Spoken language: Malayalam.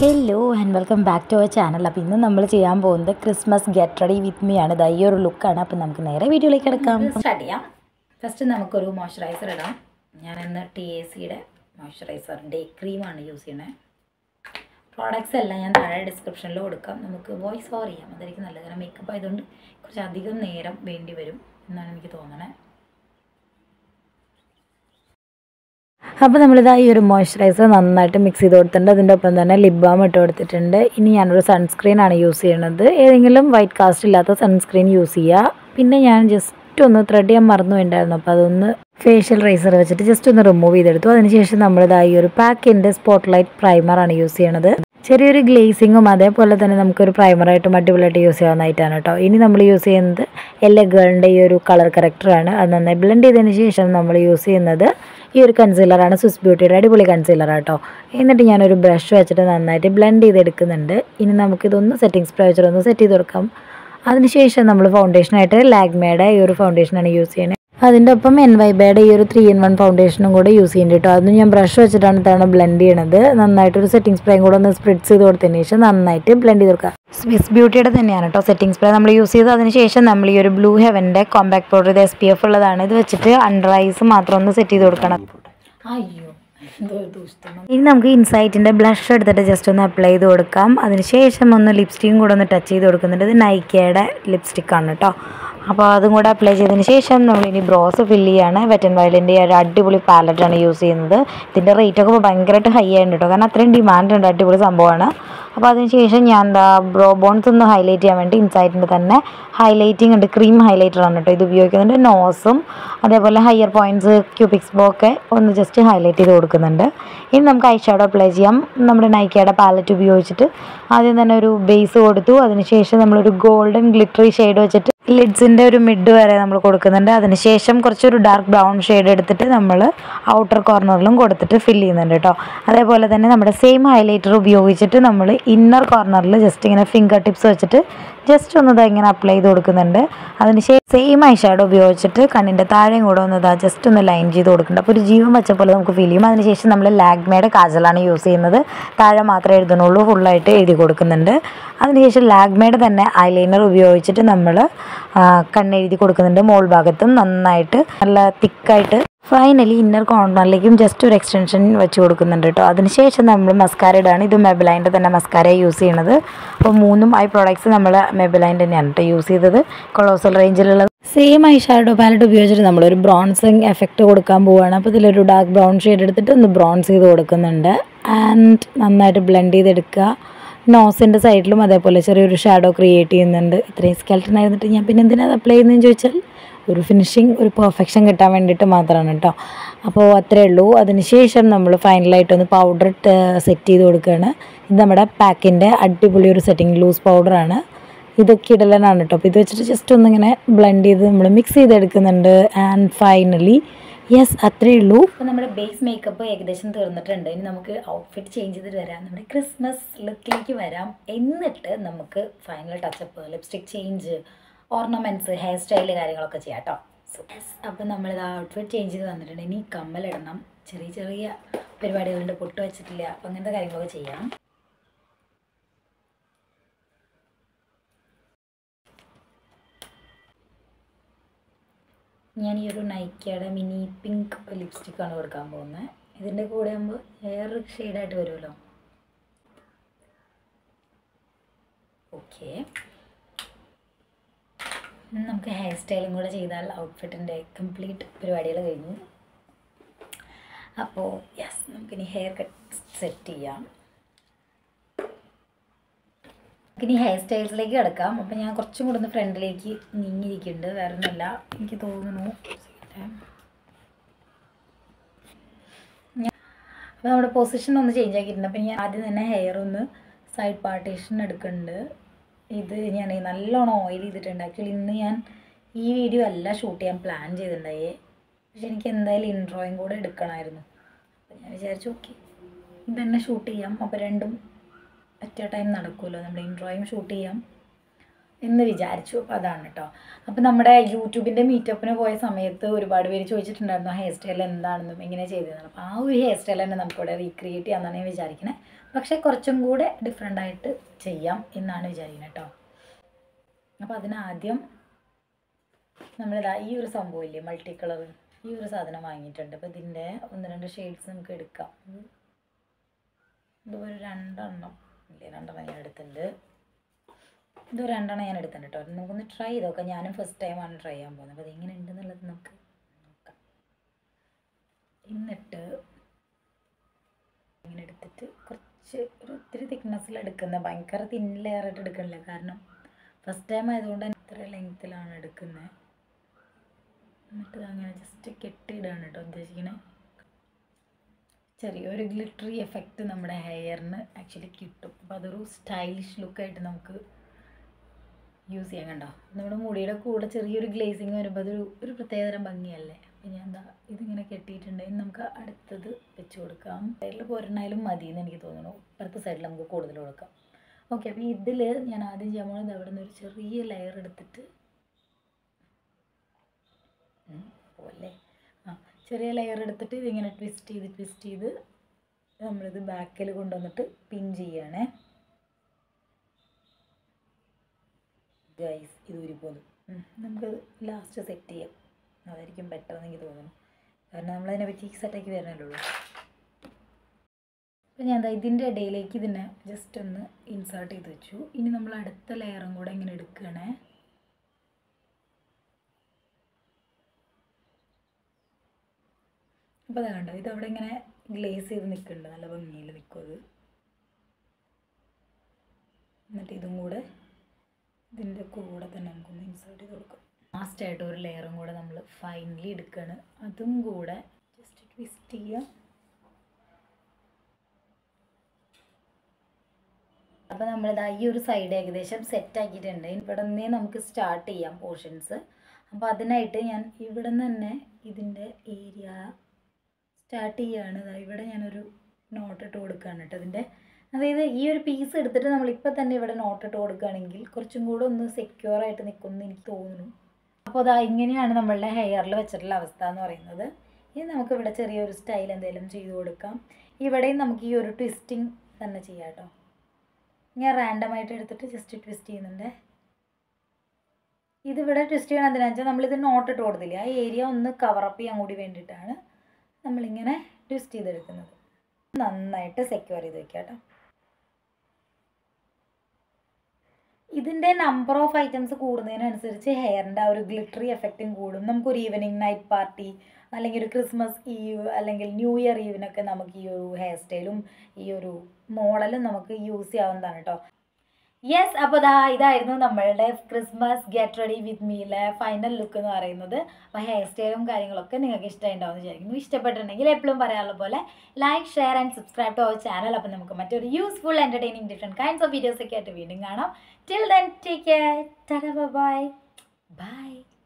hello and welcome back to our channel അപ്പോൾ ഇന്ന് നമ്മൾ ചെയ്യാൻ പോകുന്നത് Christmas get ready with me ആണ് ഇതാ ഈ ഒരു ലുക്കാണ് അപ്പോൾ നമുക്ക് നേരെ വീഡിയോയിലേക്ക് കിടക്കാം സ്റ്റാർട്ട് ചെയ്യാം ഫസ്റ്റ് നമുക്കൊരു മോയ്സ്ചറൈസർ ഇടാം ഞാൻ ഇന്ന് ടി എ സിയുടെ മോയ്സ്ചറൈസർ ഡേ ക്രീമാണ് യൂസ് ചെയ്യണേ പ്രോഡക്റ്റ്സ് എല്ലാം ഞാൻ താഴെ ഡിസ്ക്രിപ്ഷനിൽ കൊടുക്കാം നമുക്ക് വോയിസ് ഓവർ ചെയ്യാം അതായിരിക്കും നല്ലത് കാരണം മേക്കപ്പ് ആയതുകൊണ്ട് കുറച്ച് അധികം നേരം വേണ്ടി വരും എന്നാണ് എനിക്ക് തോന്നണേ അപ്പോൾ നമ്മളിതാ ഈ ഒരു മോയ്സ്ചറൈസർ നന്നായിട്ട് മിക്സ് ചെയ്ത് കൊടുത്തിട്ടുണ്ട് അതിൻ്റെ ഒപ്പം തന്നെ ലിപ് ബാം ഇട്ട് കൊടുത്തിട്ടുണ്ട് ഇനി ഞാനൊരു സൺസ്ക്രീൻ ആണ് യൂസ് ചെയ്യണത് ഏതെങ്കിലും വൈറ്റ് കാസ്റ്റ് ഇല്ലാത്ത സൺസ്ക്രീൻ യൂസ് ചെയ്യുക പിന്നെ ഞാൻ ജസ്റ്റ് ഒന്ന് ത്രെഡ് ചെയ്യാൻ മറന്നു പോയിട്ടുണ്ടായിരുന്നു അപ്പോൾ അതൊന്ന് ഫേഷ്യൽ റൈസർ വെച്ചിട്ട് ജസ്റ്റ് ഒന്ന് റിമൂവ് ചെയ്തെടുത്തു അതിനുശേഷം നമ്മളിതാ ഈ ഒരു പാക്കിൻ്റെ സ്പോട്ട് ലൈറ്റ് പ്രൈമറാണ് യൂസ് ചെയ്യണത് ചെറിയൊരു ഗ്ലേസിങ്ങും അതേപോലെ തന്നെ നമുക്കൊരു പ്രൈമറായിട്ടും അടിപൊളിയായിട്ട് യൂസ് ചെയ്യാവുന്നതായിട്ടാണ് കേട്ടോ ഇനി നമ്മൾ യൂസ് ചെയ്യുന്നത് എല്ലാ ഗേളിൻ്റെ ഈ ഒരു കളർ കറക്റ്ററാണ് അത് നന്നായി ബ്ലെൻഡ് ചെയ്തതിന് ശേഷം നമ്മൾ യൂസ് ചെയ്യുന്നത് ഈ ഒരു കൺസീലറാണ് സ്വിസ് ബ്യൂട്ടിയുടെ അടിപൊളി കൺസീലർ കേട്ടോ എന്നിട്ട് ഞാനൊരു ബ്രഷ് വെച്ചിട്ട് നന്നായിട്ട് ബ്ലെൻഡ് ചെയ്തെടുക്കുന്നുണ്ട് ഇനി നമുക്കിതൊന്ന് സെറ്റിംഗ് സ്പ്രേ വെച്ചിട്ട് ഒന്ന് സെറ്റ് ചെയ്ത് കൊടുക്കാം അതിനുശേഷം നമ്മൾ ഫൗണ്ടേഷനായിട്ട് ലാഗ്മയുടെ ഈ ഒരു ഫൗണ്ടേഷനാണ് യൂസ് ചെയ്യുന്നത് അതിൻ്റെ ഒപ്പം എൻ വൈബയുടെ ഈ ഒരു ത്രീ ഇൻ വൺ ഫൗണ്ടേഷനും കൂടെ യൂസ് ചെയ്യുന്നുണ്ട് കേട്ടോ അതൊന്നും ഞാൻ ബ്രഷ് വെച്ചിട്ടാണ് ഇത്തവണ ബ്ലെൻഡ് ചെയ്യണത് നന്നായിട്ട് ഒരു സെറ്റിംഗ് സ്പ്രേയും കൂടെ ഒന്ന് സ്പ്രിഡ്സ് ചെയ്ത് കൊടുത്തതിന് ശേഷം നന്നായിട്ട് ബ്ലെൻഡ് ചെയ്ത് കൊടുക്കുക സ്വിസ് ബ്യൂട്ടിയുടെ തന്നെയാണ് കേട്ടോ സെറ്റിംഗ് സ്പ്രേ നമ്മൾ യൂസ് ചെയ്ത് അതിന് ശേഷം നമ്മൾ ഈ ഒരു ബ്ലൂ ഹെവൻ്റെ കോമ്പാക്ട് പൗഡർ ഇത് എസ് പി എഫ് ഉള്ളതാണ് ഇത് വെച്ചിട്ട് അണ്ടർ ഐസ് മാത്രം ഒന്ന് സെറ്റ് ചെയ്ത് കൊടുക്കണം അയ്യോ എന്തോ ഒരു ദുഷ്ടം ഇനി നമുക്ക് ഇൻസൈറ്റിൻ്റെ ബ്ലഷ് എടുത്തിട്ട് ജസ്റ്റ് ഒന്ന് അപ്ലൈ ചെയ്ത് കൊടുക്കാം അതിനുശേഷം ഒന്ന് ലിപ്സ്റ്റിക്കും കൂടെ ഒന്ന് ടച്ച് ചെയ്ത് കൊടുക്കുന്നുണ്ട് ഇത് നൈക്കയുടെ ലിപ്സ്റ്റിക്കാണ് കേട്ടോ അപ്പോൾ അതും കൂടെ അപ്ലൈ ചെയ്തതിന് ശേഷം നമ്മൾ ഇനി ബ്രോസ് ഫില്ല് ചെയ്യാണ് വെറ്റൻ വയലിൻ്റെ ഒരു അടിപൊളി പാലറ്റാണ് യൂസ് ചെയ്യുന്നത് ഇതിൻ്റെ റേറ്റ് ഒക്കെ ഭയങ്കരമായിട്ട് ഹൈ ആയിട്ടുണ്ട് കേട്ടോ കാരണം അത്രയും ഡിമാൻഡ് ഉണ്ട് അടിപൊളി സംഭവമാണ് അപ്പോൾ അതിന് ശേഷം ഞാൻ എന്താ ബ്രോ ബോൺസ് ഒന്ന് ഹൈലൈറ്റ് ചെയ്യാൻ വേണ്ടി ഇൻസൈറ്റിൻ്റെ തന്നെ ഹൈലൈറ്റിംഗ് ഉണ്ട് ക്രീം ഹൈലൈറ്റർ ആണ് കേട്ടോ ഇത് ഉപയോഗിക്കുന്നുണ്ട് നോസും അതേപോലെ ഹയർ പോയിൻറ്റ്സ് ക്യൂപിക്സ് ബോ ഒക്കെ ഒന്ന് ജസ്റ്റ് ഹൈലൈറ്റ് ചെയ്ത് കൊടുക്കുന്നുണ്ട് ഇനി നമുക്ക് ഐ ഷാഡോ അപ്ലൈ ചെയ്യാം നമ്മുടെ നൈക്കയുടെ പാലറ്റ് ഉപയോഗിച്ചിട്ട് ആദ്യം തന്നെ ഒരു ബേസ് കൊടുത്തു അതിനുശേഷം നമ്മളൊരു ഗോൾഡൻ ഗ്ലിറ്ററി ഷെയ്ഡ് വെച്ചിട്ട് ലിഡ്സിൻ്റെ ഒരു മിഡ് വരെ നമ്മൾ കൊടുക്കുന്നുണ്ട് അതിനുശേഷം കുറച്ചൊരു ഡാർക്ക് ബ്രൗൺ ഷെയ്ഡ് എടുത്തിട്ട് നമ്മൾ ഔട്ടർ കോർണറിലും കൊടുത്തിട്ട് ഫില്ല് ചെയ്യുന്നുണ്ട് കേട്ടോ അതേപോലെ തന്നെ നമ്മുടെ സെയിം ഹൈലൈറ്റർ ഉപയോഗിച്ചിട്ട് നമ്മൾ ഇന്നർ കോർണറിൽ ജസ്റ്റ് ഇങ്ങനെ ഫിംഗർ ടിപ്സ് വെച്ചിട്ട് ജസ്റ്റ് ഒന്ന് ഇതാ ഇങ്ങനെ അപ്ലൈ ചെയ്ത് കൊടുക്കുന്നുണ്ട് അതിനുശേഷം സെയിം ഐ ഷാഡോ ഉപയോഗിച്ചിട്ട് കണ്ണിൻ്റെ താഴെയും കൂടെ ഒന്ന് ഇതാ ജസ്റ്റ് ഒന്ന് ലൈൻ ചെയ്ത് കൊടുക്കുന്നുണ്ട് അപ്പോൾ ഒരു ജീവൻ വെച്ച പോലെ നമുക്ക് ഫീൽ ചെയ്യും അതിനുശേഷം നമ്മൾ ലാഗ്മയുടെ കാജലാണ് യൂസ് ചെയ്യുന്നത് താഴെ മാത്രമേ എഴുതുന്നുള്ളൂ ഫുള്ളായിട്ട് എഴുതി കൊടുക്കുന്നുണ്ട് അതിനുശേഷം ലാഗ്മയുടെ തന്നെ ഐലൈനർ ഉപയോഗിച്ചിട്ട് നമ്മൾ കണ്ണെഴുതി കൊടുക്കുന്നുണ്ട് മോൾ ഭാഗത്തും നന്നായിട്ട് നല്ല തിക്കായിട്ട് ഫൈനലി ഇന്നർ കോർണറിലേക്കും ജസ്റ്റ് ഒരു എക്സ്റ്റൻഷൻ വെച്ച് കൊടുക്കുന്നുണ്ട് കേട്ടോ അതിനുശേഷം നമ്മൾ മസ്കാര ഇടാണ് ഇത് മെബലൈൻ്റെ തന്നെ മസ്കാര യൂസ് ചെയ്യണത് അപ്പോൾ മൂന്നും ഐ പ്രോഡക്ട്സ് നമ്മൾ മെബലൈൻ തന്നെയാണ് കേട്ടോ യൂസ് ചെയ്തത് കൊളോസൽ റേഞ്ചിലുള്ളത് സെയിം ഐ ഷാഡോ പാലറ്റ് ഉപയോഗിച്ചിട്ട് നമ്മളൊരു ബ്രോൺസിങ് എഫക്റ്റ് കൊടുക്കാൻ പോവുകയാണ് അപ്പോൾ ഇതിലൊരു ഡാർക്ക് ബ്രൗൺ ഷെയ്ഡ് എടുത്തിട്ട് ഒന്ന് ബ്രോൺസ് ചെയ്ത് കൊടുക്കുന്നുണ്ട് ആൻഡ് നന്നായിട്ട് ബ്ലെൻഡ് ചെയ്തെടുക്കുക നോസിൻ്റെ സൈഡിലും അതേപോലെ ചെറിയൊരു ഷാഡോ ക്രിയേറ്റ് ചെയ്യുന്നുണ്ട് ഇത്രയും സ്കെൽട്ടൺ ആയിരുന്നിട്ട് ഞാൻ പിന്നെ എന്തിനാണ് അപ്ലൈ ചെയ്യുന്നതെന്ന് ചോദിച്ചാൽ ഒരു ഫിനിഷിങ് ഒരു പെർഫെക്ഷൻ കിട്ടാൻ വേണ്ടിയിട്ട് മാത്രമാണ് കേട്ടോ അപ്പോൾ അത്രേ ഉള്ളൂ അതിനുശേഷം നമ്മൾ ഫൈനലായിട്ടൊന്ന് പൗഡർ സെറ്റ് ചെയ്ത് കൊടുക്കുകയാണ് ഇത് നമ്മുടെ പാക്കിൻ്റെ അടിപൊളി ഒരു സെറ്റിംഗ് ലൂസ് പൗഡറാണ് ഇത് കിടലനാണ് കേട്ടോ അപ്പോൾ ഇത് വെച്ചിട്ട് ജസ്റ്റ് ഒന്നിങ്ങനെ ബ്ലെൻഡ് ചെയ്ത് നമ്മൾ മിക്സ് ചെയ്തെടുക്കുന്നുണ്ട് ആൻഡ് ഫൈനലി യെസ് അത്രേ ഉള്ളൂ അപ്പോൾ നമ്മുടെ ബേസ് മേക്കപ്പ് ഏകദേശം തീർന്നിട്ടുണ്ട് ഇനി നമുക്ക് ഔട്ട്ഫിറ്റ് ചേഞ്ച് ചെയ്തിട്ട് വരാം നമ്മുടെ ക്രിസ്മസ് ലുക്കിലേക്ക് വരാം എന്നിട്ട് നമുക്ക് final touch up lipstick change ornaments hair style കാര്യങ്ങളൊക്കെ ചെയ്യാം കേട്ടോ സോ യെസ് അപ്പോൾ നമ്മളിത് ഔട്ട്ഫിറ്റ് ചേഞ്ച് ചെയ്ത് വന്നിട്ടുണ്ട് ഇനി കമ്മലിടണം ചെറിയ ചെറിയ പരിപാടികളുണ്ട് പൊട്ട് വെച്ചിട്ടില്ല അപ്പോൾ അങ്ങനത്തെ കാര്യങ്ങളൊക്കെ ചെയ്യാം ഞാൻ ഈ ഒരു നൈക്കയുടെ മിനി പിങ്ക് ലിപ്സ്റ്റിക്കാണ് കൊടുക്കാൻ പോകുന്നത് ഇതിൻ്റെ കൂടെ ആകുമ്പോൾ വേറൊരു ഷെയ്ഡായിട്ട് വരുമല്ലോ ഓക്കെ നമുക്ക് ഹെയർ സ്റ്റൈലും കൂടെ ചെയ്താൽ ഔട്ട്ഫിറ്റിൻ്റെ കംപ്ലീറ്റ് പരിപാടികൾ കഴിഞ്ഞു അപ്പോൾ യെസ് നമുക്കിനി ഹെയർ കട്ട് സെറ്റ് ചെയ്യാം നമുക്കിനി ഹെയർ സ്റ്റൈൽസിലേക്ക് കിടക്കാം അപ്പോൾ ഞാൻ കുറച്ചും കൂടെ ഒന്ന് ഫ്രണ്ടിലേക്ക് നീങ്ങിയിരിക്കുന്നുണ്ട് വേറെ ഒന്നുമില്ല എനിക്ക് തോന്നുന്നു അപ്പോൾ നമ്മുടെ പൊസിഷൻ ഒന്ന് ചേഞ്ച് ആക്കിയിട്ടുണ്ട് അപ്പോൾ ഞാൻ ആദ്യം തന്നെ ഹെയർ ഒന്ന് സൈഡ് പാർട്ടീഷൻ എടുക്കുന്നുണ്ട് ഇത് ഞാൻ നല്ലോണം ഓയിൽ ചെയ്തിട്ടുണ്ട് ആക്ച്വലി ഇന്ന് ഞാൻ ഈ വീഡിയോ അല്ല ഷൂട്ട് ചെയ്യാൻ പ്ലാൻ ചെയ്തിട്ടുണ്ടായേ പക്ഷെ എനിക്ക് എന്തായാലും ഇൻട്രോയും കൂടെ എടുക്കണമായിരുന്നു അപ്പോൾ ഞാൻ വിചാരിച്ചു ഓക്കെ ഇതന്നെ ഷൂട്ട് ചെയ്യാം അപ്പോൾ രണ്ടും അറ്റ് എ ടൈം നടക്കുമല്ലോ നമ്മുടെ ഇൻട്രോയും ഷൂട്ട് ചെയ്യാം എന്ന് വിചാരിച്ചു അപ്പോൾ അതാണ് കേട്ടോ അപ്പോൾ നമ്മുടെ യൂട്യൂബിൻ്റെ മീറ്റപ്പിന് പോയ സമയത്ത് ഒരുപാട് പേര് ചോദിച്ചിട്ടുണ്ടായിരുന്നു ഹെയർ സ്റ്റൈൽ എന്താണെന്നും എങ്ങനെ ചെയ്തതെന്ന് അപ്പോൾ ആ ഒരു ഹെയർ സ്റ്റൈൽ തന്നെ നമുക്കിവിടെ റീക്രിയേറ്റ് ചെയ്യാമെന്നാണ് ഞാൻ വിചാരിക്കുന്നത് പക്ഷേ കുറച്ചും കൂടെ ഡിഫറെൻ്റ് ആയിട്ട് ചെയ്യാം എന്നാണ് വിചാരിക്കുന്നത് കേട്ടോ അപ്പോൾ അതിനാദ്യം നമ്മളിതാ ഈ ഒരു സംഭവം ഇല്ലേ മൾട്ടി കളർ ഈ ഒരു സാധനം വാങ്ങിയിട്ടുണ്ട് അപ്പോൾ ഇതിൻ്റെ ഒന്ന് രണ്ട് ഷെയ്ഡ്സ് നമുക്ക് എടുക്കാം ഇത് ഇതൊരു രണ്ടെണ്ണം ഇല്ലേ രണ്ടെണ്ണം ഞാൻ എടുത്തിട്ടുണ്ട് ഇത് രണ്ടെണ്ണം ഞാൻ എടുത്തിട്ടുണ്ട് കേട്ടോ നമുക്കൊന്ന് ട്രൈ ചെയ്ത് നോക്കാം ഞാനും ഫസ്റ്റ് ടൈമാണ് ട്രൈ ചെയ്യാൻ പോകുന്നത് അപ്പോൾ അതെങ്ങനെ ഉണ്ടെന്നുള്ളത് നമുക്ക് നോക്കാം എന്നിട്ട് ഇങ്ങനെ എടുത്തിട്ട് കുറച്ച് ഒരു ഒത്തിരി തിക്നെസ്സിൽ എടുക്കുന്നത് ഭയങ്കര തിൻ ലെയറായിട്ട് എടുക്കണില്ല കാരണം ഫസ്റ്റ് ടൈം ആയതുകൊണ്ട് തന്നെ ഇത്ര ലെങ്ത്തിലാണ് എടുക്കുന്നത് എന്നിട്ട് അങ്ങനെ ജസ്റ്റ് കെട്ടിയിടാണ് കേട്ടോ ഉദ്ദേശിക്കണേ ചെറിയൊരു ഗ്ലിറ്ററി എഫക്റ്റ് നമ്മുടെ ഹെയറിന് ആക്ച്വലി കിട്ടും അപ്പോൾ അതൊരു സ്റ്റൈലിഷ് ലുക്കായിട്ട് നമുക്ക് യൂസ് ചെയ്യാൻ കണ്ടോ നമ്മുടെ മുടിയുടെ കൂടെ ചെറിയൊരു ഗ്ലേസിങ് വരുമ്പോൾ അതൊരു ഒരു പ്രത്യേകതരം ഭംഗിയല്ലേ അപ്പം ഞാൻ എന്താ ഇതിങ്ങനെ കെട്ടിയിട്ടുണ്ടെങ്കിൽ നമുക്ക് അടുത്തത് വെച്ച് കൊടുക്കാം സൈഡിൽ പോരണായാലും മതി എന്ന് എനിക്ക് തോന്നുന്നു ഇപ്പുറത്തെ സൈഡിൽ നമുക്ക് കൂടുതൽ കൊടുക്കാം ഓക്കെ അപ്പോൾ ഇതിൽ ഞാൻ ആദ്യം ചെയ്യാൻ പോകുന്നത് അവിടെ നിന്ന് ഒരു ചെറിയ ലെയർ എടുത്തിട്ട് ഉം, പോലെ ആ ചെറിയ ലെയർ എടുത്തിട്ട് ഇതിങ്ങനെ ട്വിസ്റ്റ് ചെയ്ത് ട്വിസ്റ്റ് ചെയ്ത് നമ്മളിത് ബാക്കിൽ കൊണ്ടുവന്നിട്ട് പിൻ ചെയ്യണേ ഗൈസ് ഇത് ഊരിപ്പോന്നു ഉം, നമുക്കത് ലാസ്റ്റ് സെറ്റ് ചെയ്യാം അതായിരിക്കും ബെറ്റർ എന്ന് എനിക്ക് തോന്നുന്നു കാരണം നമ്മളതിനെ പറ്റി സെറ്റാക്കി വരണല്ലോ അപ്പോൾ ഞാൻ ദാ ഇതിൻ്റെ ഇടയിലേക്ക് ഇതിനെ ജസ്റ്റ് ഒന്ന് ഇൻസേർട്ട് ചെയ്ത് വെച്ചു ഇനി നമ്മൾ അടുത്ത ലെയറും കൂടെ ഇങ്ങനെ എടുക്കണേ അപ്പോൾ അതാ കണ്ടോ ഇത് അവിടെ ഇങ്ങനെ ഗ്ലേസ് ചെയ്ത് നിൽക്കുന്നുണ്ട് നല്ല ഭംഗിയിൽ നിൽക്കും അത് എന്നിട്ട് ഇതും കൂടെ ഇതിൻ്റെ കൂടെ തന്നെ നമുക്കൊന്ന് ഇൻസേർട്ട് ചെയ്ത് കൊടുക്കാം ലാസ്റ്റായിട്ട് ഒരു ലെയറും കൂടെ നമ്മൾ ഫൈനലി എടുക്കുകയാണ് അതും കൂടെ ജസ്റ്റ് ട്വിസ്റ്റ് ചെയ്യുക അപ്പോൾ നമ്മളിതാ ഈ ഒരു സൈഡ് ഏകദേശം സെറ്റ് ആക്കിയിട്ടുണ്ട് ഇവിടെ നിന്നേ നമുക്ക് സ്റ്റാർട്ട് ചെയ്യാം പോർഷൻസ് അപ്പോൾ അതിനായിട്ട് ഞാൻ ഇവിടെ നിന്ന് തന്നെ ഇതിൻ്റെ ഏരിയ സ്റ്റാർട്ട് ചെയ്യുകയാണ് ദാ ഇവിടെ ഞാനൊരു നോട്ട് ഇട്ട് കൊടുക്കുകയാണ് കേട്ടോ ഇതിൻ്റെ അതായത് ഈ ഒരു പീസ് എടുത്തിട്ട് നമ്മളിപ്പോൾ തന്നെ ഇവിടെ നോട്ട് ഇട്ട് കൊടുക്കുകയാണെങ്കിൽ കുറച്ചും കൂടെ ഒന്ന് സെക്യൂർ ആയിട്ട് നിൽക്കുമെന്ന് എനിക്ക് തോന്നുന്നു അപ്പോൾ അതാ ഇങ്ങനെയാണ് നമ്മളുടെ ഹെയറിൽ വെച്ചിട്ടുള്ള അവസ്ഥ എന്ന് പറയുന്നത് ഇനി നമുക്ക് ഇവിടെ ചെറിയൊരു സ്റ്റൈൽ എന്തെങ്കിലും ചെയ്ത് കൊടുക്കാം ഇവിടെയും നമുക്ക് ഈ ഒരു ട്വിസ്റ്റിംഗ് തന്നെ ചെയ്യാം കേട്ടോ ഞാൻ റാൻഡമായിട്ട് എടുത്തിട്ട് ജസ്റ്റ് ട്വിസ്റ്റ് ചെയ്യുന്നുണ്ട് ഇതിവിടെ ട്വിസ്റ്റ് ചെയ്യണം എന്തിനാണെന്ന് വെച്ചാൽ നമ്മളിത് നോട്ട് ഇട്ട് കൊടുത്തില്ലേ ആ ഏരിയ ഒന്ന് കവറപ്പ് ചെയ്യാൻ കൂടി വേണ്ടിയിട്ടാണ് നമ്മളിങ്ങനെ ട്വിസ്റ്റ് ചെയ്തെടുക്കുന്നത് നന്നായിട്ട് സെക്യൂർ ചെയ്ത് വെക്കാം കേട്ടോ ഇതിൻ്റെ നമ്പർ ഓഫ് ഐറ്റംസ് കൂടുന്നതിനനുസരിച്ച് ഹെയറിൻ്റെ ആ ഒരു ഗ്ലിറ്ററി എഫക്റ്റും കൂടും നമുക്കൊരു ഈവനിങ് നൈറ്റ് പാർട്ടി അല്ലെങ്കിൽ ഒരു ക്രിസ്മസ് ഈവ് അല്ലെങ്കിൽ ന്യൂ ഇയർ ഈവിനൊക്കെ നമുക്ക് ഈ ഒരു ഹെയർ സ്റ്റൈലും ഈ ഒരു മോഡലും നമുക്ക് യൂസ് ചെയ്യാവുന്നതാണ് കേട്ടോ യെസ് അപ്പോൾ ദാ ഇതായിരുന്നു നമ്മളുടെ ക്രിസ്മസ് ഗെറ്റ് റെഡി വിത്ത് മീയിലെ ഫൈനൽ ലുക്ക് എന്ന് പറയുന്നത് അപ്പോൾ ഹെയർ സ്റ്റൈലും കാര്യങ്ങളൊക്കെ നിങ്ങൾക്ക് ഇഷ്ടമായിട്ടുണ്ടാവും എന്ന് വിചാരിക്കുന്നു ഇഷ്ടപ്പെട്ടിട്ടുണ്ടെങ്കിൽ എപ്പോഴും പറയാനുള്ള പോലെ like share and subscribe to our channel അപ്പോൾ നമുക്ക് മറ്റൊരു useful entertaining different kinds of videos ഒക്കെ ആയിട്ട് വീണ്ടും കാണാം till then take care bye by